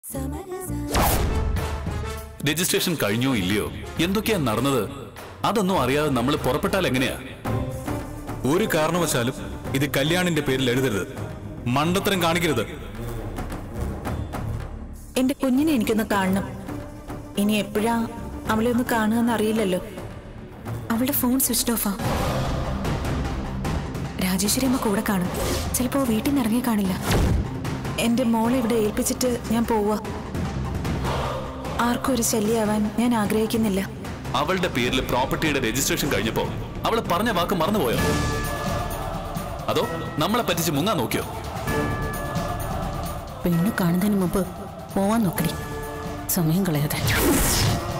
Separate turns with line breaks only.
registration കഴിഞ്ഞോ ഇല്ലയോ എന്തൊക്കെയാ നടന്നത് അതൊന്നും അറിയാതെ നമ്മൾ പുറപ്പെട്ടാൽ എങ്ങനെയാ
ഒരു കാരണവശാലും ഇത് കല്യാണിന്റെ പേരിൽ എഴുതരുത് മണ്ടത്തരം കാണിക്കരുത്
എന്റെ കുഞ്ഞിനെ എനിക്കൊന്ന് കാണണം ഇനി എപ്പോഴാ അവളെ ഒന്ന് കാണുകയെന്ന് അറിയില്ലല്ലോ
അവളുടെ ഫോൺ സ്വിച്ച് ഓഫാ രാജേശ്വരി അമ്മ കൂടെ കാണും ചിലപ്പോ വീട്ടിൽ നിന്ന് ഇറങ്ങി കാണില്ല
എന്റെ മോളെ ഇവിടെ ഏൽപ്പിച്ചിട്ട് ഞാൻ പോവാ ആർക്കും ഒരു ശല്യമാവാൻ ഞാൻ ആഗ്രഹിക്കുന്നില്ല
അവളുടെ പേരിൽ പ്രോപ്പർട്ടിയുടെ രജിസ്ട്രേഷൻ കഴിഞ്ഞപ്പോ അവള് പറഞ്ഞ വാക്ക് മറന്നുപോയോ അതോ നമ്മളെ പറ്റിച്ച് മുങ്ങാൻ നോക്കിയോ
പെണ്ണ് കാണുന്നതിന് മുമ്പ് പോവാൻ നോക്കടി സമയം കളയാതെ